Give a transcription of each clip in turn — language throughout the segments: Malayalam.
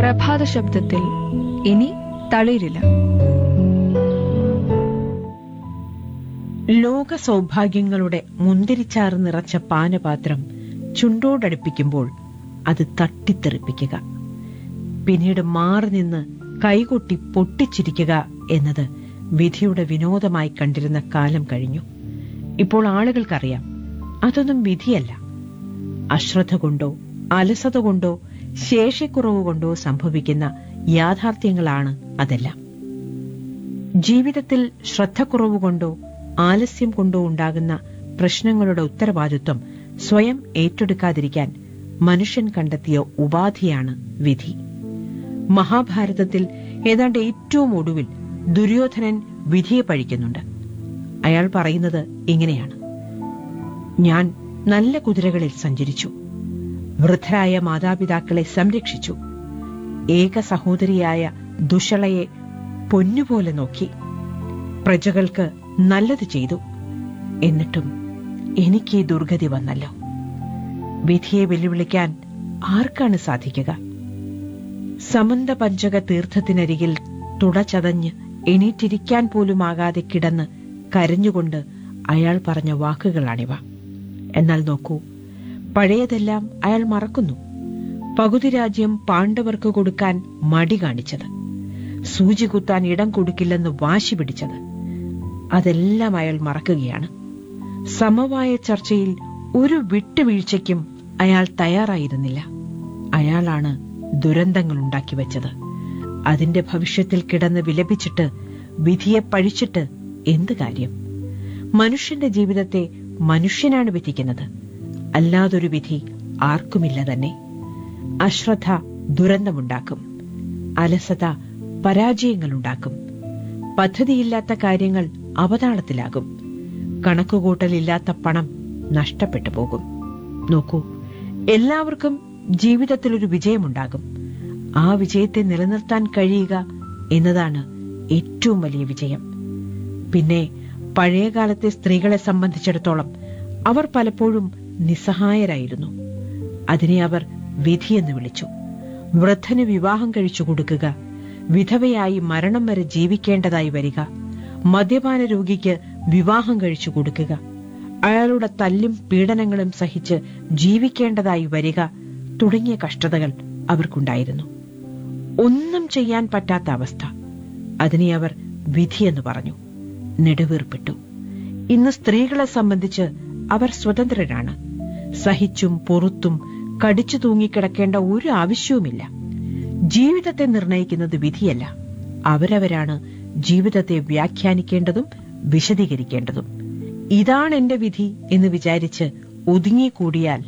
പ്രഭാത ശബ്ദത്തിൽ ഇനി തളിരില്ല ലോക സൗഭാഗ്യങ്ങളുടെ മുന്തിരിച്ചാറ് നിറച്ച പാനപാത്രം ചുണ്ടോടടുപ്പിക്കുമ്പോൾ അത് തട്ടിത്തെറിപ്പിക്കുക പിന്നീട് മാറി നിന്ന് കൈകൊട്ടി പൊട്ടിച്ചിരിക്കുക എന്നത് വിധിയുടെ വിനോദമായി കണ്ടിരുന്ന കാലം കഴിഞ്ഞു ഇപ്പോൾ ആളുകൾക്കറിയാം അതൊന്നും വിധിയല്ല അശ്രദ്ധ കൊണ്ടോ അലസത കൊണ്ടോ ശേഷിക്കുറവ് കൊണ്ടോ സംഭവിക്കുന്ന യാഥാർത്ഥ്യങ്ങളാണ് അതെല്ലാം ജീവിതത്തിൽ ശ്രദ്ധക്കുറവ് കൊണ്ടോ ആലസ്യം കൊണ്ടോ ഉണ്ടാകുന്ന പ്രശ്നങ്ങളുടെ ഉത്തരവാദിത്വം സ്വയം ഏറ്റെടുക്കാതിരിക്കാൻ മനുഷ്യൻ കണ്ടെത്തിയ ഉപാധിയാണ് വിധി മഹാഭാരതത്തിൽ ഏതാണ്ട് ഏറ്റവും ഒടുവിൽ ദുര്യോധനൻ വിധിയെ പഴിക്കുന്നുണ്ട് അയാൾ പറയുന്നത് ഇങ്ങനെയാണ് ഞാൻ നല്ല കുതിരകളിൽ സഞ്ചരിച്ചു വൃദ്ധരായ മാതാപിതാക്കളെ സംരക്ഷിച്ചു ഏക സഹോദരിയായ ദുഷളയെ പൊന്നുപോലെ നോക്കി പ്രജകൾക്ക് നല്ലത് ചെയ്തു എന്നിട്ടും എനിക്ക് ഈ ദുർഗതി വന്നല്ലോ വിധിയെ വെല്ലുവിളിക്കാൻ ആർക്കാണ് സാധിക്കുക സമന്ത പഞ്ചക തീർത്ഥത്തിനരികിൽ തുടചതഞ്ഞ് എണീറ്റിരിക്കാൻ പോലുമാകാതെ കിടന്ന് കരഞ്ഞുകൊണ്ട് അയാൾ പറഞ്ഞ വാക്കുകളാണിവ എന്നാൽ നോക്കൂ പഴയതെല്ലാം അയാൾ മറക്കുന്നു പകുതി രാജ്യം പാണ്ഡവർക്ക് കൊടുക്കാൻ മടി കാണിച്ചത് സൂചി കുത്താൻ ഇടം കൊടുക്കില്ലെന്ന് വാശി പിടിച്ചത് അതെല്ലാം അയാൾ മറക്കുകയാണ് സമവായ ചർച്ചയിൽ ഒരു വിട്ടുവീഴ്ചയ്ക്കും അയാൾ തയ്യാറായിരുന്നില്ല അയാളാണ് ദുരന്തങ്ങൾ ഉണ്ടാക്കി വെച്ചത് അതിന്റെ ഭവിഷ്യത്തിൽ കിടന്ന് വിലപിച്ചിട്ട് വിധിയെ പഴിച്ചിട്ട് എന്ത് കാര്യം മനുഷ്യന്റെ ജീവിതത്തെ മനുഷ്യനാണ് വിധിക്കുന്നത് അല്ലാതൊരു വിധി ആർക്കുമില്ല തന്നെ അശ്രദ്ധ ദുരന്തമുണ്ടാക്കും അലസത പരാജയങ്ങളുണ്ടാക്കും പദ്ധതിയില്ലാത്ത കാര്യങ്ങൾ അവതാളത്തിലാകും കണക്കുകൂട്ടലില്ലാത്ത പണം നഷ്ടപ്പെട്ടു പോകും നോക്കൂ എല്ലാവർക്കും ജീവിതത്തിൽ ഒരു വിജയമുണ്ടാകും ആ വിജയത്തെ നിലനിർത്താൻ കഴിയുക എന്നതാണ് ഏറ്റവും വലിയ വിജയം പിന്നെ പഴയകാലത്തെ സ്ത്രീകളെ സംബന്ധിച്ചിടത്തോളം അവർ പലപ്പോഴും നിസ്സഹായരായിരുന്നു അതിനെ അവർ വിധിയെന്ന് വിളിച്ചു വൃദ്ധന് വിവാഹം കഴിച്ചു കൊടുക്കുക വിധവയായി മരണം വരെ ജീവിക്കേണ്ടതായി വരിക മദ്യപാന രോഗിക്ക് വിവാഹം കഴിച്ചു കൊടുക്കുക അയാളുടെ തല്ലും പീഡനങ്ങളും സഹിച്ച് ജീവിക്കേണ്ടതായി വരിക തുടങ്ങിയ കഷ്ടതകൾ അവർക്കുണ്ടായിരുന്നു ഒന്നും ചെയ്യാൻ പറ്റാത്ത അവസ്ഥ അതിനെ അവർ വിധിയെന്ന് പറഞ്ഞു നെടുവീർപ്പിട്ടു ഇന്ന് സ്ത്രീകളെ സംബന്ധിച്ച് അവർ സ്വതന്ത്രരാണ് സഹിച്ചും പൊറുത്തും കടിച്ചു തൂങ്ങിക്കിടക്കേണ്ട ഒരു ആവശ്യവുമില്ല ജീവിതത്തെ നിർണയിക്കുന്നത് വിധിയല്ല അവരവരാണ് ജീവിതത്തെ വ്യാഖ്യാനിക്കേണ്ടതും വിശദീകരിക്കേണ്ടതും ഇതാണ് എന്റെ വിധി എന്ന് വിചാരിച്ച് ഒതുങ്ങിക്കൂടിയാൽ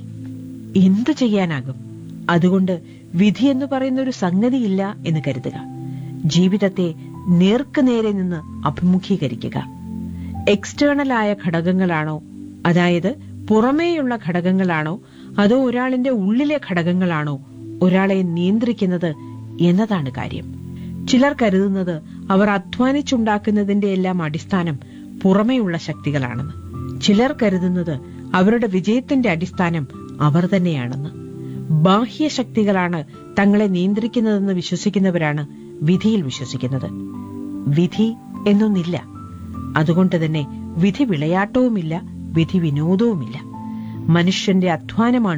എന്തു ചെയ്യാനാകും അതുകൊണ്ട് വിധി എന്ന് പറയുന്ന ഒരു സംഗതിയില്ല എന്ന് കരുതുക ജീവിതത്തെ നേർക്കുനേരെ നിന്ന് അഭിമുഖീകരിക്കുക എക്സ്റ്റേണലായ ഘടകങ്ങളാണോ അതായത് പുറമേയുള്ള ഘടകങ്ങളാണോ അതോ ഒരാളിന്റെ ഉള്ളിലെ ഘടകങ്ങളാണോ ഒരാളെ നിയന്ത്രിക്കുന്നത് എന്നതാണ് കാര്യം ചിലർ കരുതുന്നത് അവർ അധ്വാനിച്ചുണ്ടാക്കുന്നതിന്റെ എല്ലാം അടിസ്ഥാനം പുറമേയുള്ള ശക്തികളാണെന്ന് ചിലർ കരുതുന്നത് അവരുടെ വിജയത്തിന്റെ അടിസ്ഥാനം അവർ തന്നെയാണെന്ന് ബാഹ്യ ശക്തികളാണ് തങ്ങളെ നിയന്ത്രിക്കുന്നതെന്ന് വിശ്വസിക്കുന്നവരാണ് വിധിയിൽ വിശ്വസിക്കുന്നത് വിധി എന്നൊന്നില്ല അതുകൊണ്ട് തന്നെ വിധി വിളയാട്ടവുമില്ല വിധി വിനോദവുമില്ല മനുഷ്യന്റെ അധ്വാനമാണ്